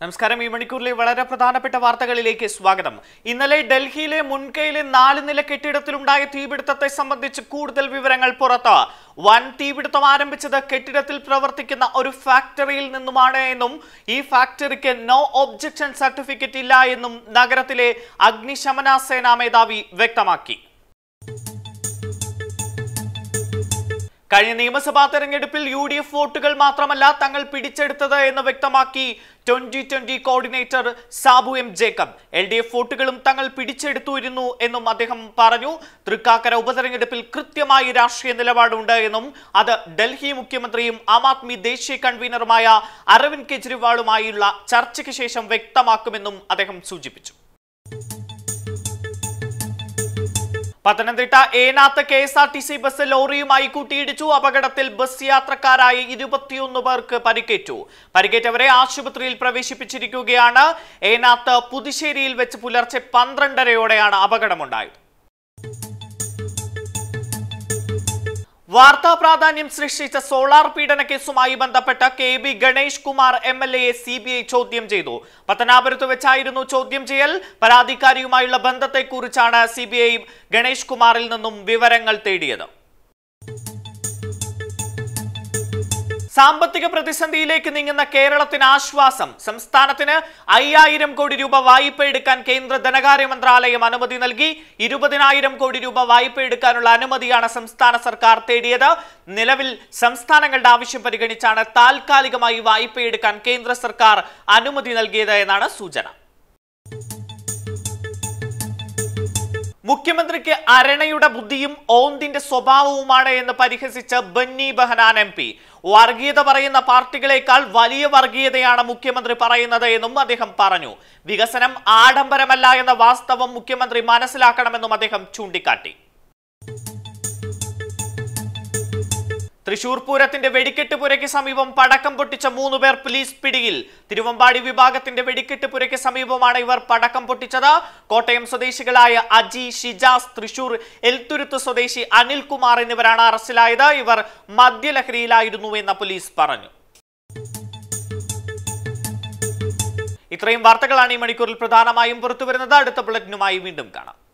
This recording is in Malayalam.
നമസ്കാരം ഈ മണിക്കൂറിലെ വളരെ പ്രധാനപ്പെട്ട വാർത്തകളിലേക്ക് സ്വാഗതം ഇന്നലെ ഡൽഹിയിലെ മുൻകൈയിലെ നാല് നില കെട്ടിടത്തിലുണ്ടായ തീപിടുത്തത്തെ സംബന്ധിച്ച് കൂടുതൽ വിവരങ്ങൾ പുറത്ത് വൻ തീപിടുത്തം ആരംഭിച്ചത് കെട്ടിടത്തിൽ പ്രവർത്തിക്കുന്ന ഒരു ഫാക്ടറിയിൽ നിന്നുമാണ് എന്നും ഈ ഫാക്ടറിക്ക് നോ ഒബ്ജക്ഷൻ സർട്ടിഫിക്കറ്റ് ഇല്ല എന്നും നഗരത്തിലെ അഗ്നിശമന സേനാ മേധാവി വ്യക്തമാക്കി കഴിഞ്ഞ നിയമസഭാ തെരഞ്ഞെടുപ്പിൽ യു ഡി എഫ് വോട്ടുകൾ മാത്രമല്ല തങ്ങൾ പിടിച്ചെടുത്തത് എന്ന് വ്യക്തമാക്കി twenty twenty coordinator Sabu M Jacob L D F വോട്ടുകളും തങ്ങൾ പിടിച്ചെടുത്തുയിരുന്നു എന്നും അദ്ദേഹം പറഞ്ഞു തൃക്കാക്കര ഉപതെരഞ്ഞെടുപ്പിൽ കൃത്യമായി രാഷ്ട്രീയ നിലപാടുണ്ട് എന്നും അത് ഡൽഹി മുഖ്യമന്ത്രിയും ആം ആദ്മി ദേശീയ കൺവീനറുമായ അരവിന്ദ് കെജ്രിവാളുമായുള്ള ചർച്ചയ്ക്ക് ശേഷം വ്യക്തമാക്കുമെന്നും അദ്ദേഹം സൂചിപ്പിച്ചു Pathanamthitta Enath K S R T C bus ലോറിയുമായി കൂട്ടിയിടിച്ചു അപകടത്തിൽ ബസ് യാത്രക്കാരായ ഇരുപത്തിയൊന്ന് പേർക്ക് പരിക്കേറ്റു പരിക്കേറ്റവരെ ആശുപത്രിയിൽ പ്രവേശിപ്പിച്ചിരിക്കുകയാണ് ഏനാത്ത് പുതുശ്ശേരിയിൽ വെച്ച് പുലർച്ചെ പന്ത്രണ്ടരയോടെയാണ് അപകടമുണ്ടായത് വാർത്താ പ്രാധാന്യം സൃഷ്ടിച്ച സോളാർ പീഡന കേസുമായി ബന്ധപ്പെട്ട K B Ganesh Kumar M L എയെ സി ബി ഐ ചോദ്യം ചെയ്തു പത്തനാപുരത്ത് വെച്ചായിരുന്നു ചോദ്യം ചെയ്യൽ പരാതിക്കാരിയുമായുള്ള ബന്ധത്തെക്കുറിച്ചാണ് സി ബി ഐ ഗണേഷ് കുമാറിൽ നിന്നും വിവരങ്ങൾ തേടിയത് സാമ്പത്തിക പ്രതിസന്ധിയിലേക്ക് നീങ്ങുന്ന കേരളത്തിന് ആശ്വാസം സംസ്ഥാനത്തിന് അയ്യായിരം കോടി രൂപ വായ്പ എടുക്കാൻ കേന്ദ്ര ധനകാര്യ മന്ത്രാലയം അനുമതി നൽകി ഇരുപതിനായിരം കോടി രൂപ വായ്പ എടുക്കാനുള്ള അനുമതിയാണ് സംസ്ഥാന സർക്കാർ തേടിയത് നിലവിൽ സംസ്ഥാനങ്ങളുടെ ആവശ്യം പരിഗണിച്ചാണ് താൽക്കാലികമായി വായ്പ എടുക്കാൻ കേന്ദ്ര സർക്കാർ അനുമതി നൽകിയത് എന്നാണ് സൂചന മുഖ്യമന്ത്രിക്ക് അരണയുടെ ബുദ്ധിയും ഓന്തിന്റെ സ്വഭാവവുമാണ് എന്ന് പരിഹസിച്ച് ബന്നി ബഹനാൻ എം പി വർഗീയത പറയുന്ന പാർട്ടികളെക്കാൾ വലിയ വർഗീയതയാണ് മുഖ്യമന്ത്രി പറയുന്നത് എന്നും അദ്ദേഹം പറഞ്ഞു വികസനം ആഡംബരമല്ല എന്ന വാസ്തവം മുഖ്യമന്ത്രി മനസ്സിലാക്കണമെന്നും അദ്ദേഹം ചൂണ്ടിക്കാട്ടി തൃശൂർ പൂരത്തിന്റെ വെടിക്കെട്ട് പുരയ്ക്ക് സമീപം പടക്കം പൊട്ടിച്ച മൂന്ന് പേർ പോലീസ് പിടിയിൽ തിരുവമ്പാടി വിഭാഗത്തിന്റെ വെടിക്കെട്ട് പുരയ്ക്ക് സമീപമാണ് ഇവർ പടക്കം പൊട്ടിച്ചത് കോട്ടയം സ്വദേശികളായ അജി ഷിജാസ് തൃശൂർ എൽത്തുരുത്ത് സ്വദേശി അനിൽകുമാർ എന്നിവരാണ് അറസ്റ്റിലായത് ഇവർ മദ്യലഹരിയിലായിരുന്നു എന്ന് പോലീസ് പറഞ്ഞു ഇത്രയും വാർത്തകളാണ് ഈ മണിക്കൂറിൽ പ്രധാനമായും പുറത്തുവരുന്നത് അടുത്ത ബുള്ളറ്റിനുമായി വീണ്ടും കാണാം